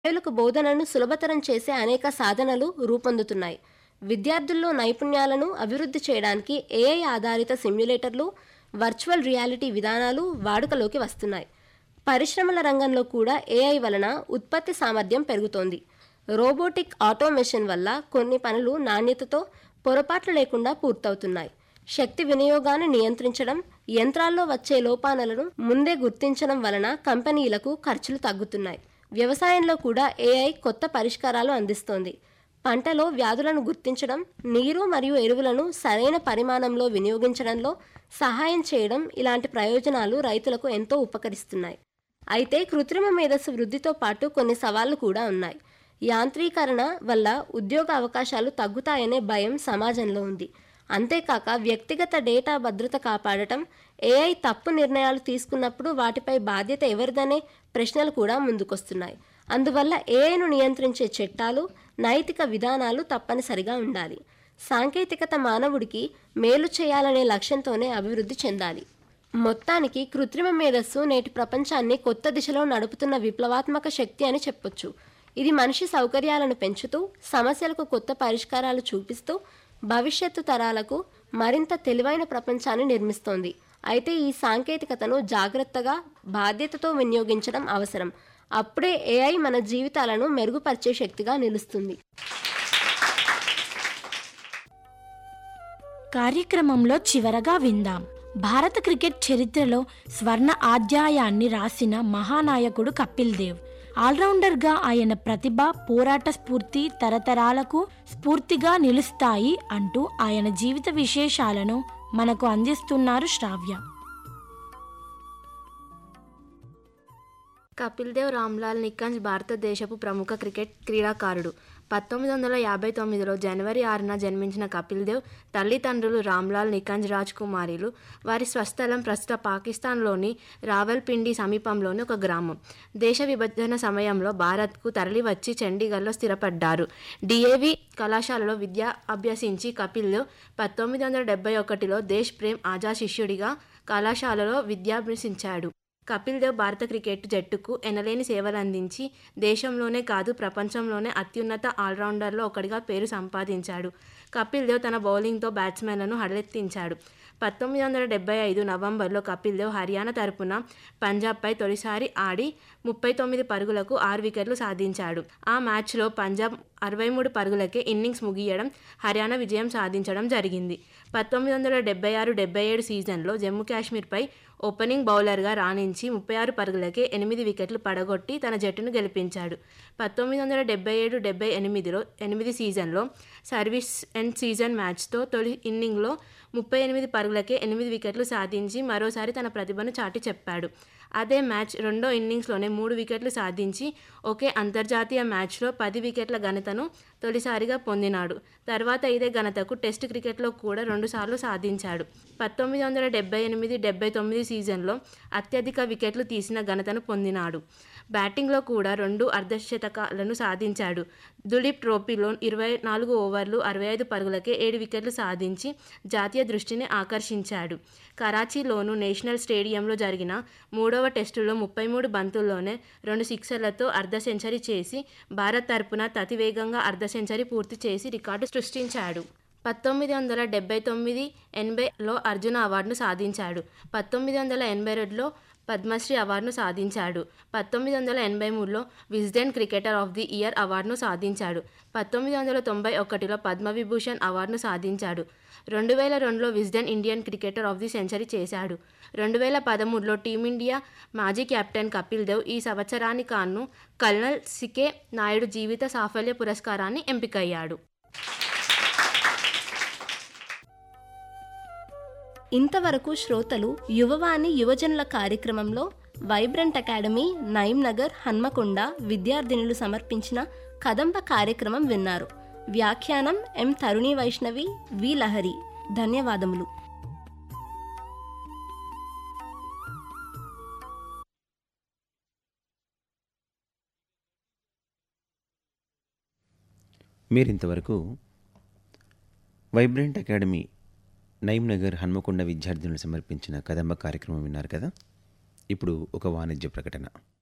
పిల్లలకు బోధనను సులభతరం చేసే అనేక సాధనలు రూపొందుతున్నాయి విద్యార్థుల్లో నైపుణ్యాలను అభివృద్ధి చేయడానికి ఏఐ ఆధారిత సిమ్యులేటర్లు వర్చువల్ రియాలిటీ విధానాలు వాడుకలోకి వస్తున్నాయి పరిశ్రమల రంగంలో కూడా ఏఐ వలన ఉత్పత్తి సామర్థ్యం పెరుగుతోంది రోబోటిక్ ఆటోమేషన్ వల్ల కొన్ని పనులు నాణ్యతతో పొరపాట్లు లేకుండా పూర్తవుతున్నాయి శక్తి వినియోగాన్ని నియంత్రించడం యంత్రాల్లో వచ్చే లోపాలను ముందే గుర్తించడం వలన కంపెనీలకు ఖర్చులు తగ్గుతున్నాయి వ్యవసాయంలో కూడా ఏఐ కొత్త పరిష్కారాలు అందిస్తోంది పంటలో వ్యాధులను గుర్తించడం నీరు మరియు ఎరువులను సరైన పరిమాణంలో వినియోగించడంలో సహాయం చేయడం ఇలాంటి ప్రయోజనాలు రైతులకు ఎంతో ఉపకరిస్తున్నాయి అయితే కృత్రిమ మేధస్సు వృద్ధితో పాటు కొన్ని సవాళ్లు కూడా ఉన్నాయి యాంత్రీకరణ వల్ల ఉద్యోగ అవకాశాలు తగ్గుతాయనే భయం సమాజంలో ఉంది అంతేకాక వ్యక్తిగత డేటా భద్రత కాపాడటం ఏఐ తప్పు నిర్ణయాలు తీసుకున్నప్పుడు వాటిపై బాధ్యత ఎవరిదనే ప్రశ్నలు కూడా ముందుకొస్తున్నాయి అందువల్ల ఏఐను నియంత్రించే చట్టాలు నైతిక విధానాలు తప్పనిసరిగా ఉండాలి సాంకేతికత మానవుడికి మేలు చేయాలనే లక్ష్యంతోనే అభివృద్ధి చెందాలి మొత్తానికి కృత్రిమ మేధస్సు నేటి ప్రపంచాన్ని కొత్త దిశలో నడుపుతున్న విప్లవాత్మక శక్తి అని చెప్పొచ్చు ఇది మనిషి సౌకర్యాలను పెంచుతూ సమస్యలకు కొత్త పరిష్కారాలు చూపిస్తూ భవిష్యత్తు తరాలకు మరింత తెలివైన ప్రపంచాన్ని నిర్మిస్తోంది అయితే ఈ సాంకేతికతను జాగ్రత్తగా బాధ్యతతో వినియోగించడం అవసరం అప్పుడే ఏఐ మన జీవితాలను మెరుగుపరిచే శక్తిగా నిలుస్తుంది కార్యక్రమంలో చివరగా విందాం భారత క్రికెట్ చరిత్రలో స్వర్ణ అధ్యాయాన్ని రాసిన మహానాయకుడు కపిల్ దేవ్ ఆల్రౌండర్గా ఆయన ప్రతిభ పోరాట స్ఫూర్తి తరతరాలకు స్ఫూర్తిగా నిలుస్తాయి అంటూ ఆయన జీవిత విశేషాలను మనకు అందిస్తున్నారు శ్రావ్య కపిల్ దేవ్ రామ్లాల్ నికంజ్ భారతదేశపు ప్రముఖ క్రికెట్ క్రీడాకారుడు పంతొమ్మిది వందల యాభై తొమ్మిదిలో జనవరి ఆరున జన్మించిన కపిల్ దేవ్ తల్లిదండ్రులు రామ్లాల్ నికంజ్ రాజ్ కుమారీలు వారి స్వస్థలం ప్రస్తుత పాకిస్తాన్లోని రావల్పిండి సమీపంలోని ఒక గ్రామం దేశ విభజన సమయంలో భారత్కు తరలివచ్చి చండీగఢ్లో స్థిరపడ్డారు డిఏవి కళాశాలలో విద్య అభ్యసించి కపిల్ దేవ్ పంతొమ్మిది వందల డెబ్బై ఒకటిలో దేశ్ ప్రేమ్ ఆజా శిష్యుడిగా కళాశాలలో విద్యాభ్యసించాడు కపిల్ దేవ్ భారత క్రికెట్ జట్టుకు ఎనలేని సేవలందించి దేశంలోనే కాదు ప్రపంచంలోనే అత్యున్నత ఆల్రౌండర్లో ఒకటిగా పేరు సంపాదించాడు కపిల్ దేవ్ తన బౌలింగ్తో బ్యాట్స్మెన్లను హడలెత్తించాడు పంతొమ్మిది వందల డెబ్బై ఐదు నవంబర్లో కపిల్ దేవ్ హర్యానా తరపున పంజాబ్పై తొలిసారి ఆడి ముప్పై తొమ్మిది పరుగులకు ఆరు వికెట్లు సాధించాడు ఆ మ్యాచ్లో పంజాబ్ అరవై మూడు పరుగులకే ఇన్నింగ్స్ ముగియడం హర్యానా విజయం సాధించడం జరిగింది పంతొమ్మిది వందల డెబ్బై ఆరు డెబ్బై ఏడు సీజన్లో జమ్మూ కాశ్మీర్పై ఓపెనింగ్ బౌలర్గా రాణించి ముప్పై ఆరు పరుగులకే ఎనిమిది వికెట్లు పడగొట్టి తన జట్టును గెలిపించాడు పంతొమ్మిది వందల డెబ్బై ఏడు డెబ్బై ఎనిమిదిలో ఎనిమిది సీజన్లో సర్వీస్ అండ్ సీజన్ మ్యాచ్తో తొలి ఇన్నింగ్లో ముప్పై ఎనిమిది పరుగులకే ఎనిమిది వికెట్లు సాధించి మరోసారి తన ప్రతిభను చాటి చెప్పాడు అదే మ్యాచ్ రెండో ఇన్నింగ్స్లోనే మూడు వికెట్లు సాధించి ఒకే అంతర్జాతీయ మ్యాచ్లో పది వికెట్ల ఘనతను తొలిసారిగా పొందినాడు తర్వాత ఇదే ఘనతకు టెస్ట్ క్రికెట్లో కూడా రెండుసార్లు సాధించాడు పంతొమ్మిది వందల డెబ్బై ఎనిమిది డెబ్బై తొమ్మిది సీజన్లో అత్యధిక వికెట్లు తీసిన ఘనతను పొందినాడు బ్యాటింగ్లో కూడా రెండు అర్ధశతకాలను సాధించాడు దులీప్ ట్రోఫీలో ఇరవై నాలుగు ఓవర్లు అరవై ఐదు పరుగులకే ఏడు వికెట్లు సాధించి జాతీయ దృష్టిని ఆకర్షించాడు కరాచీలోను నేషనల్ స్టేడియంలో జరిగిన మూడవ టెస్టులో ముప్పై మూడు బంతుల్లోనే రెండు సిక్సర్లతో అర్ధ సెంచరీ చేసి భారత్ తరపున అతి వేగంగా అర్ధ సెంచరీ పూర్తి చేసి రికార్డు సృష్టించాడు పంతొమ్మిది వందల డెబ్బై తొమ్మిది ఎనభైలో అర్జున అవార్డును సాధించాడు పంతొమ్మిది వందల ఎనభై రెండులో పద్మశ్రీ అవార్డును సాధించాడు పంతొమ్మిది వందల ఎనభై మూడులో Wisden cricketer of the year అవార్డును సాధించాడు పంతొమ్మిది వందల తొంభై ఒకటిలో పద్మవిభూషణ్ అవార్డును సాధించాడు రెండు వేల రెండులో Wisden Indian cricketer of the century చేశాడు రెండు వేల పదమూడులో టీమిండియా మాజీ కెప్టెన్ కపిల్ దేవ్ ఈ సంవత్సరానికి కాను కల్నల్ సికే నాయుడు జీవిత సాఫల్య పురస్కారాన్ని ఎంపికయ్యాడు ఇంతవరకు శ్రోతలు యువవాణి యువజనుల కార్యక్రమంలో వైబ్రెంట్ అకాడమీ నయీం నగర్ హన్మకొండ విద్యార్థినులు సమర్పించిన కదంబ కార్యక్రమం విన్నారు వ్యాఖ్యానం ఎం తరుణి వైష్ణవి వి లహరి ధన్యవాదములు మీరింతవరకు వైబ్రెంట్ అకాడమీ నయీం నగర్ హన్మకొండ విద్యార్థులను సమర్పించిన కదంబ కార్యక్రమం విన్నారు కదా ఇప్పుడు ఒక వాణిజ్య ప్రకటన